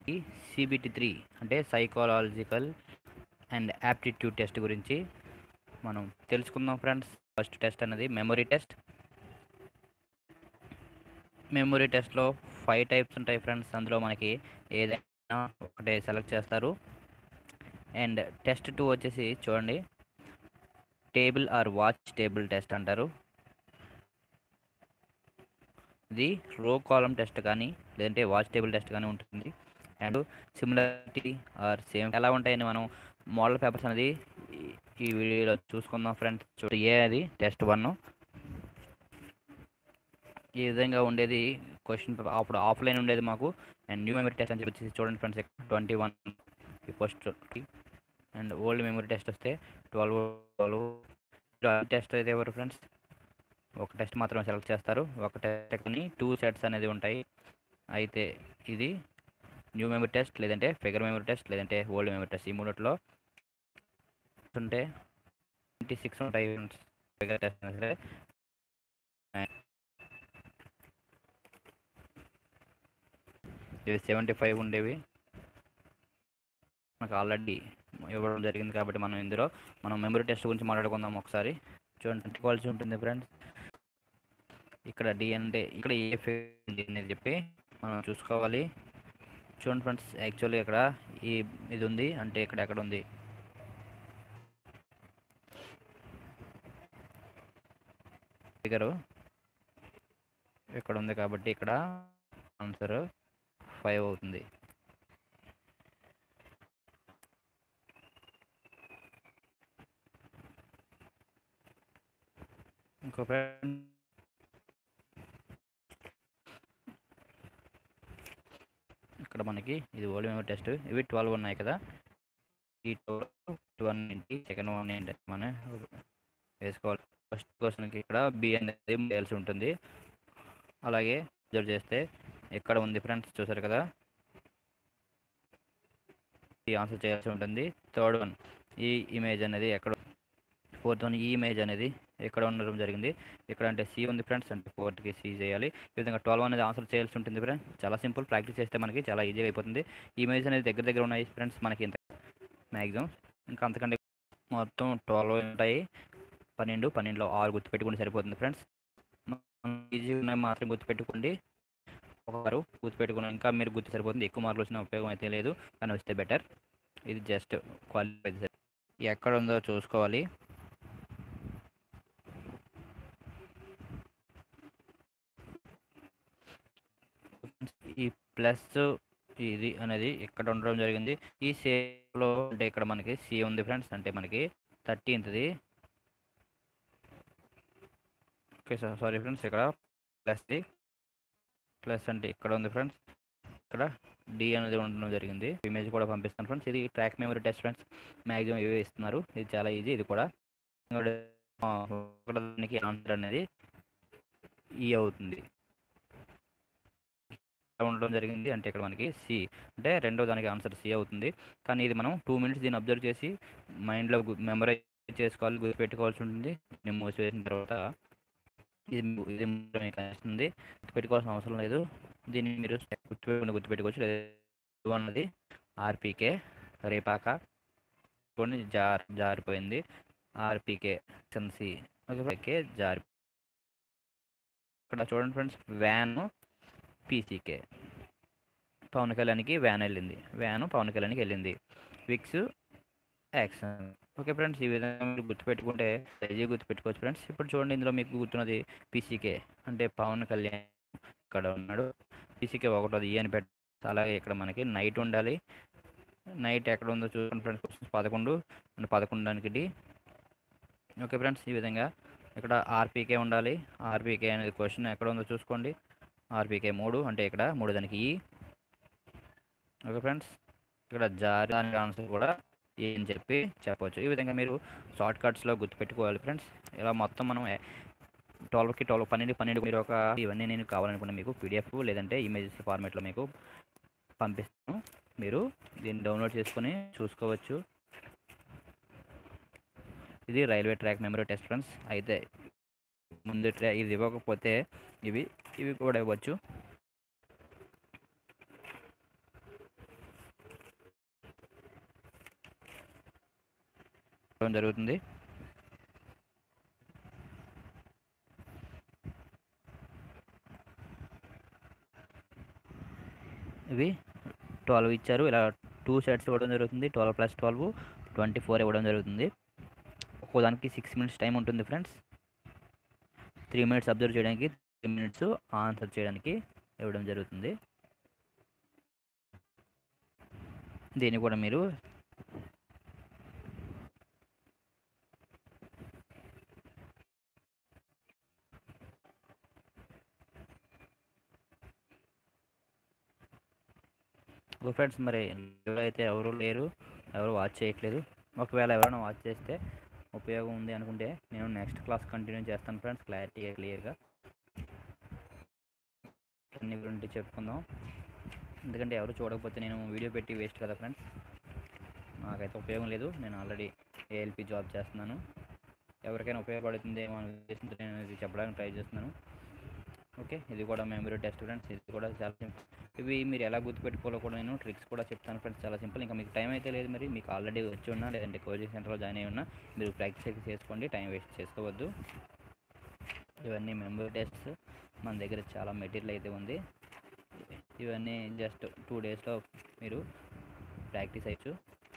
CBT three అంటే psychological and aptitude test గురించి మనం తెలుసుకుందాం ఫ్రెండ్స్ ఫస్ట్ టెస్ట్ అనేది మెమొరీ టెస్ట్ మెమొరీ టెస్ట్లో ఫైవ్ టైప్స్ ఉంటాయి ఫ్రెండ్స్ అందులో మనకి ఏదైనా ఒకటే సెలెక్ట్ చేస్తారు అండ్ టెస్ట్ టూ వచ్చేసి చూడండి table or watch table test అంటారు ఇది రో కాలం టెస్ట్ కానీ లేదంటే వాచ్ టేబుల్ టెస్ట్ కానీ ఉంటుంది అండ్ సిమిలారిటీ ఆర్ సేమ్ ఎలా ఉంటాయని మనం మోడల్ పేపర్స్ అనేది ఈ- ఈ వీడియోలో చూసుకుందాం ఫ్రెండ్స్ చూడు ఏ అది టెస్ట్ వన్ ఈ విధంగా ఉండేది క్వశ్చన్ పేపర్ అప్పుడు ఆఫ్లైన్ ఉండేది మాకు అండ్ న్యూ మెమరీ టెస్ట్ అని చెప్పి చూడండి friends twenty one first and old memory test వస్తే ట్వెల్వ్ ట్వెల్వ్ టెస్ట్ అయితే ఎవరు ఫ్రెండ్స్ ఒక టెస్ట్ మాత్రం సెలెక్ట్ చేస్తారు ఒక టెస్ట్ కానీ టూ సెట్స్ అనేది ఉంటాయి అయితే ఇది న్యూ మెమరీ టెస్ట్ లేదంటే ఫిగర్ మెమరీ టెస్ట్ లేదంటే ఓల్డ్ మెమరీ టెస్ట్ ఈ మూడిట్లో ఉంటే ట్వంటీ సిక్స్ ఉంటాయి ఫిగర్ టెస్ట్ సరే ఇవి సెవెంటీ ఫైవ్ ఉండేవి మనకు ఆల్రెడీ ఇవ్వడం జరిగింది కాబట్టి మనం ఇందులో మనం మెమరీ టెస్ట్ గురించి మాట్లాడుకుందాం ఒకసారి చూడండి పెట్టుకోవాల్సి ఉంటుంది ఫ్రెండ్స్ ఇక్కడ డి అంటే ఇక్కడ ఏ ఫీల్డ్ అనేది చెప్పి మనం చూసుకోవాలి చూడండి ఫ్రెండ్స్ యాక్చువల్లీ ఇక్కడ ఈ ఇది ఉంది అంటే ఇక్కడ ఎక్కడ ఉంది ఫిగరు ఇక్కడ ఉంది కాబట్టి ఇక్కడ ఆన్సర్ ఫైవ్ అవుతుంది ఇంకో ఫ్రెండ్ ఇక్కడ మనకి ఇది ఓల్డ్ మెమరీ టెస్ట్ ఇవి ట్వెల్వ్ ఉన్నాయి కదా ఈ ట్వెల్వ్ వన్ ఏంటి సెకండ్ వన్ ఏంటి మనం వేసుకోవాలి ఫస్ట్ క్వశ్చన్కి ఇక్కడ బి అనేది వేయాల్సి ఉంటుంది అలాగే అబ్జర్వ్ చేస్తే ఎక్కడ ఉంది ఫ్రెండ్స్ చూసారు కదా ఈ ఆన్సర్ చేయాల్సి ఉంటుంది థర్డ్ వన్ ఈ ఇమేజ్ అనేది ఎక్కడ ఫోర్త్ వన్ ఈ ఇమేజ్ అనేది ఎక్కడ ఉండడం జరిగింది ఇక్కడ అంటే సి ఉంది ఫ్రెండ్స్ అంటే ఫోర్త్కి సి చేయాలి ఈ విధంగా ట్వెల్వ్ అనేది ఆన్సర్ చేయాల్సి ఉంటుంది ఫ్రెండ్స్ చాలా సింపుల్ ప్రాక్టీస్ చేస్తే మనకి చాలా ఈజీగా అయిపోతుంది ఈ ఇమేజ్ అనేది దగ్గర దగ్గర ఉన్నాయి ఫ్రెండ్స్ మనకి ఇంత మ్యాక్సిమం ఇంకా అంతకంటే మొత్తం ట్వెల్వ్ ఉంటాయి పన్నెండు పన్నెండులో ఆరు గుర్తుపెట్టుకుంటే సరిపోతుంది ఫ్రెండ్స్ ఈజీ ఉన్నాయి మాత్రం గుర్తుపెట్టుకోండి ఒకరు గుర్తుపెట్టుకున్న ఇంకా మీరు గుర్తు సరిపోతుంది ఎక్కువ మార్కులు వచ్చిన ఉపయోగం అయితే లేదు కానీ వస్తే బెటర్ ఇది జస్ట్ క్వాలిఫై ఎక్కడ ఉందో చూసుకోవాలి ఈ ప్లస్ ఇది అనేది ఇక్కడ ఉండడం జరిగింది ఈ సేలో అంటే ఇక్కడ మనకి సి ఉంది ఫ్రెండ్స్ అంటే మనకి థర్టీన్త్ది ఓకే సార్ సారీ ఫ్రెండ్స్ ఇక్కడ ప్లస్ది ప్లస్ అంటే ఇక్కడ ఉంది ఫ్రెండ్స్ ఇక్కడ డి అనేది ఉండడం జరిగింది ఇమేజ్ కూడా పంపిస్తాను ఫ్రెండ్స్ ఇది track memory test friends maximum ఇవే ఇస్తున్నారు ఇది చాలా ఈజీ ఇది కూడా దానికి ఆన్సర్ అనేది ఈ అవుతుంది ఉండడం జరిగింది అంటే ఇక్కడ మనకి సి అంటే రెండో దానికి ఆన్సర్ సి అవుతుంది కానీ ఇది మనం టూ మినిట్స్ దీన్ని అబ్జర్వ్ చేసి మైండ్లో మెమరైజ్ చేసుకోవాలి గుర్తుపెట్టుకోవాల్సి ఉంటుంది దీన్ని మూసివేసిన తర్వాత ఇది ఇది మీకు వస్తుంది పెట్టుకోవాల్సిన అవసరం లేదు దీన్ని మీరు గుర్తుపెట్టుకుని గుర్తుపెట్టుకోవచ్చు లేదు అన్నది ఆర్పీకే రేపాక కొన్ని జార్ జారిపోయింది ఆర్పీకే సి ఓకే జారి ఇక్కడ చూడండి ఫ్రెండ్స్ వ్యాన్ పీసీకే పవన్ కళ్యాణ్కి వ్యాన్ వెళ్ళింది వ్యాన్ పవన్ కళ్యాణ్కి వెళ్ళింది విక్స్ యాక్షన్ ఓకే ఫ్రెండ్స్ ఈ విధంగా మీరు గుర్తుపెట్టుకుంటే ఈజీ గుర్తుపెట్టుకోవచ్చు ఫ్రెండ్స్ ఇప్పుడు చూడండి ఇందులో మీకు గుర్తున్నది పీసీకే అంటే పవన్ కళ్యాణ్ ఇక్కడ ఉన్నాడు పీసీకే ఒకటోది ఈ అని పెట్ట అలాగే ఇక్కడ మనకి నైట్ ఉండాలి నైట్ ఎక్కడ ఉందో చూడండి ఫ్రెండ్స్ క్వశ్చన్స్ పదకొండు అండ్ పదకొండు దానికి డి ఓకే ఫ్రెండ్స్ ఈ విధంగా ఇక్కడ ఆర్పీకే ఉండాలి ఆర్పీకే అనేది క్వశ్చన్ ఎక్కడ ఉందో చూసుకోండి ఆర్పీకే మూడు అంటే ఇక్కడ మూడు దానికి ఈ ఓకే ఫ్రెండ్స్ ఇక్కడ జారి దానికి ఆన్సర్ కూడా ఈ అని చెప్పి చెప్పవచ్చు ఈ విధంగా మీరు షార్ట్ కట్స్లో గుర్తుపెట్టుకోవాలి ఫ్రెండ్స్ ఇలా మొత్తం మనం ట్వెల్వ్కి ట్వెల్వ్ పన్నెండు పన్నెండు మీరు ఒక ఇవన్నీ నేను కావాలనుకున్న మీకు పీడిఎఫ్ లేదంటే ఇమేజెస్ ఫార్మేట్లో మీకు పంపిస్తాను మీరు దీన్ని డౌన్లోడ్ చేసుకొని చూసుకోవచ్చు ఇది railway track memory test friends అయితే ముందు ట్రా ఇది ఇవ్వకపోతే ఇవి ఇవి కూడా ఇవ్వచ్చు ఇవ్వడం జరుగుతుంది ఇవి ట్వెల్వ్ ఇచ్చారు ఇలా టూ సెట్స్ ఇవ్వడం జరుగుతుంది twelve plus twelve twenty four ఇవ్వడం జరుగుతుంది ఒక్కోదానికి సిక్స్ మినిట్స్ టైం ఉంటుంది ఫ్రెండ్స్ త్రీ మినిట్స్ అబ్జర్వ్ చేయడానికి త్రీ మినిట్స్ ఆన్సర్ చేయడానికి ఇవ్వడం జరుగుతుంది దీన్ని కూడా మీరు ఓకే ఫ్రెండ్స్ మరి లైవ్లో అయితే ఎవరు లేరు ఎవరు వాచ్ చేయట్లేదు ఒకవేళ ఎవరైనా వాచ్ చేస్తే ఉపయోగం ఉంది అనుకుంటే నేను నెక్స్ట్ క్లాస్ కంటిన్యూ చేస్తాను ఫ్రెండ్స్ క్లారిటీగా క్లియర్గా అన్ని గురించి చెప్పుకుందాం ఎందుకంటే ఎవరు చూడకపోతే నేను వీడియో పెట్టి వేస్ట్ కదా ఫ్రెండ్స్ నాకైతే ఉపయోగం లేదు నేను ఆల్రెడీ ఏఎల్పి జాబ్ చేస్తున్నాను ఎవరికైనా ఉపయోగపడుతుందేమో అనే ఉద్దేశంతో నేను ఇది చెప్పడానికి ట్రై చేస్తున్నాను ఓకే ఇది కూడా మెమరీ టెస్ట్ ఫ్రెండ్స్ ఇది కూడా చాలా సింపుల్ ఇవి మీరు ఎలా గుర్తుపెట్టుకోవాలో కూడా నేను ట్రిక్స్ కూడా చెప్తాను ఫ్రెండ్స్ చాలా సింపుల్ ఇంకా మీకు టైం అయితే లేదు మరి మీకు ఆల్రెడీ వచ్చి ఉన్నా లేదంటే కోచింగ్ సెంటర్లో జాయిన్ అయి ఉన్నా మీరు ప్రాక్టీస్ అయితే చేసుకోండి టైం వేస్ట్ చేసుకోవద్దు ఇవన్నీ మెమరీ టెస్ట్స్ మన దగ్గర చాలా మెటీరియల్ అయితే ఉంది ఇవన్నీ జస్ట్ టూ డేస్లో మీరు ప్రాక్టీస్ అయ్యచ్చు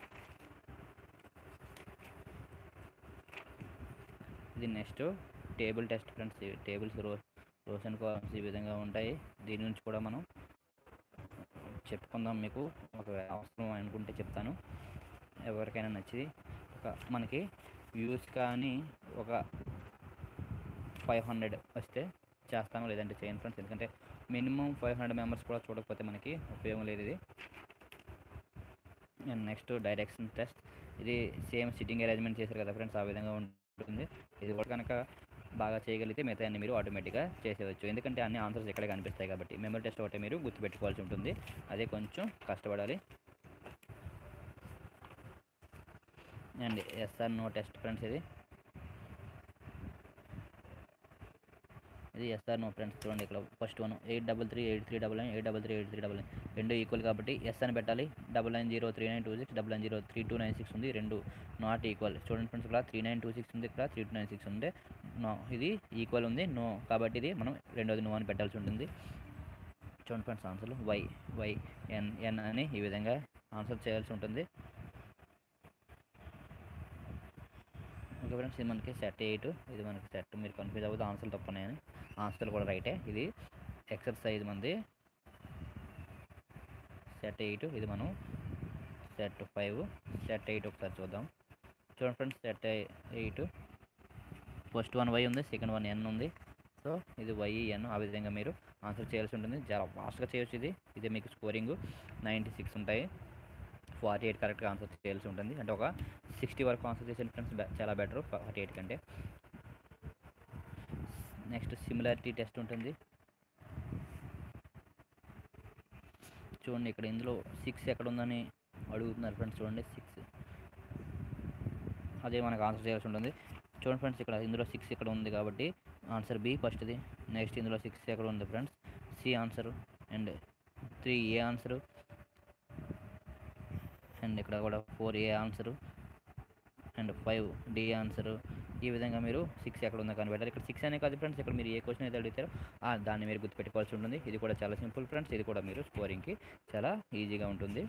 ఇది next table test friends tables row rows and columns ఈ విధంగా ఉంటాయి దీని నుంచి కూడా మనం చెప్పుకుందాం మీకు ఒక అవసరం అనుకుంటే చెప్తాను ఎవరికైనా నచ్చి ఒక మనకి వ్యూస్ కానీ ఒక ఫైవ్ హండ్రెడ్ వస్తే చేస్తాను లేదంటే చేయను ఫ్రెండ్స్ ఎందుకంటే మినిమం ఫైవ్ హండ్రెడ్ మెంబర్స్ కూడా చూడకపోతే మనకి ఉపయోగం లేదు ఇది అండ్ నెక్స్ట్ డైరెక్షన్ టెస్ట్ ఇది సేమ్ సిట్టింగ్ అరేంజ్మెంట్ చేశారు కదా ఫ్రెండ్స్ ఆ విధంగా ఉంటుంది ఇది కూడా కనుక బాగా చేయగలిగితే మిగతా అన్ని మీరు ఆటోమేటిక్గా చేసేవచ్చు ఎందుకంటే అన్ని ఆన్సర్స్ ఇక్కడే కనిపిస్తాయి కాబట్టి మెమరీ టెస్ట్ ఒకటే మీరు గుర్తుపెట్టుకోవాల్సి ఉంటుంది అదే కొంచెం కష్టపడాలి and SR no test friends ఇది ఇది ఎస్ఆర్ నో ఫ్రెండ్స్ చూడండి ఇక్కడ first one eight double three eight three double nine eight double three eight three double nine రెండు ఈక్వల్ కాబట్టి ఎస్ అని పెట్టాలి double nine zero three nine two six double nine zero three two nine six ఉంది రెండు not equal చూడండి friends ఇక్కడ three nine two six ఉంది ఇక్కడ త్రీ టూ నైన్ సిక్స్ ఉంది నో ఇది ఈక్వల్ ఉంది నో కాబట్టి ఇది మనం రెండోది నో అని పెట్టాల్సి ఉంటుంది చూడండి ఫ్రెండ్స్ ఆన్సర్లు వై వై ఎన్ ఎన్ అని ఈ విధంగా ఆన్సర్ చేయాల్సి ఉంటుంది ఓకే ఫ్రెండ్స్ ఇది మనకి సెట్ ఎయిట్ ఇది మనకి సెట్ మీరు కన్ఫ్యూజ్ అవ్వదు ఆన్సర్లు తప్పున్నాయని ఆన్సర్లు కూడా రైటే ఇది ఎక్సర్సైజ్ మంది సెట్ ఎయిట్ ఇది మనం సెట్ ఫైవ్ సెట్ ఎయిట్ ఒకసారి చూద్దాం చూడండి friends set eight first one Y ఉంది సెకండ్ వన్ ఎన్ ఉంది సో ఇది వై ఎన్ ఆ విధంగా మీరు ఆన్సర్ చేయాల్సి ఉంటుంది చాలా ఫాస్ట్గా చేయొచ్చు ఇది ఇది మీకు స్కోరింగ్ నైంటీ సిక్స్ ఉంటాయి ఫార్టీ ఎయిట్ కరెక్ట్గా ఆన్సర్ చేయాల్సి ఉంటుంది అంటే ఒక సిక్స్టీ వరకు ఆన్సర్ చేసిన ఫ్రెండ్స్ చాలా బెటర్ ఫార్టీ ఎయిట్ కంటే నెక్స్ట్ సిమిలారిటీ టెస్ట్ ఉంటుంది చూడండి ఇక్కడ ఇందులో సిక్స్ ఎక్కడ ఉందని అడుగుతున్నారు ఫ్రెండ్స్ చూడండి సిక్స్ అదే మనకు ఆన్సర్ చేయాల్సి ఉంటుంది చూడండి ఫ్రెండ్స్ ఇక్కడ ఇందులో సిక్స్ ఇక్కడ ఉంది కాబట్టి ఆన్సర్ బి ఫస్ట్ది నెక్స్ట్ ఇందులో సిక్స్ ఎక్కడ ఉంది friends C answer and three A answer and ఇక్కడ కూడా four A answer and five D answer ఈ విధంగా మీరు సిక్స్ ఎక్కడ ఉందో కనిపెట్టాలి ఇక్కడ సిక్స్ అనే కాదు ఫ్రెండ్స్ ఇక్కడ మీరు ఏ క్వశ్చన్ అయితే అడుగుతారో ఆ దాన్ని మీరు గుర్తుపెట్టుకోవాల్సి ఉంటుంది ఇది కూడా చాలా సింపుల్ ఫ్రెండ్స్ ఇది కూడా మీరు స్కోరింగ్కి చాలా ఈజీగా ఉంటుంది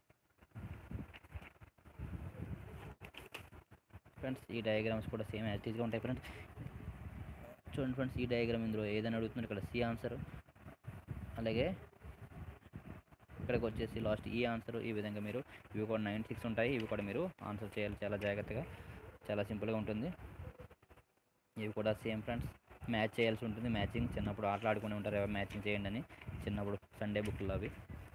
ఫ్రెండ్స్ ఈ డయాగ్రామ్స్ కూడా సేమ్ యాక్టివ్గా ఉంటాయి ఫ్రెండ్స్ చూడండి ఫ్రెండ్స్ ఈ డయాగ్రామ్ ఇందులో ఏదైనా అడుగుతున్నారు ఇక్కడ సి ఆన్సర్ అలాగే ఇక్కడికి వచ్చేసి లాస్ట్ ఈ ఆన్సర్ ఈ విధంగా మీరు ఇవి కూడా నైన్ సిక్స్ ఉంటాయి ఇవి కూడా మీరు ఆన్సర్ చేయాలి చాలా జాగ్రత్తగా చాలా సింపుల్గా ఉంటుంది ఇవి కూడా సేమ్ ఫ్రెండ్స్ మ్యాచ్ చేయాల్సి ఉంటుంది మ్యాచింగ్ చిన్నప్పుడు ఆటలు ఆడుకుని ఉంటారు ఎవరు మ్యాచింగ్ చేయండి అని చిన్నప్పుడు సండే బుక్లో అవి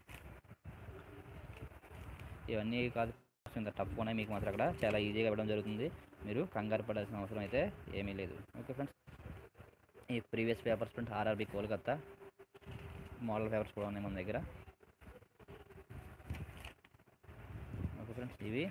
ఇవన్నీ కాదు ఇంకా టఫ్ ఉన్నాయి మీకు మాత్రం అక్కడ చాలా ఈజీగా ఇవ్వడం జరుగుతుంది మీరు కంగారు పడాల్సిన అవసరం అయితే ఏమీ లేదు ఓకే ఫ్రెండ్స్ ఈ previous papers friends RRB Kolkata model papers కూడా ఉన్నాయి మన దగ్గర ఓకే ఫ్రెండ్స్ ఇవి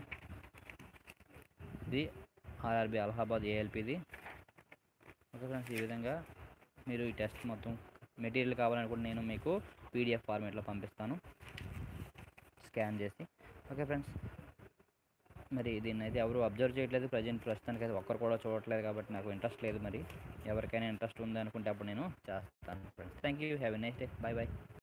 ఇది ఆర్ఆర్బి అలహాబాద్ ఏఎల్పిది ఓకే ఫ్రెండ్స్ ఈ విధంగా మీరు ఈ టెస్ట్ మొత్తం మెటీరియల్ కావాలనుకుంటే నేను మీకు పీడిఎఫ్ ఫార్మేట్లో పంపిస్తాను స్కాన్ చేసి ఓకే ఫ్రెండ్స్ మరి దీన్ని అయితే ఎవరు అబ్జర్వ్ చేయట్లేదు ప్రజెంట్ ప్రస్తుతానికి అయితే ఒక్కరు కూడా చూడట్లేదు కాబట్టి నాకు ఇంట్రెస్ట్ లేదు మరి ఎవరికైనా ఇంట్రెస్ట్ ఉంది అనుకుంటే అప్పుడు నేను చేస్తాను friends thank you have a nice day bye bye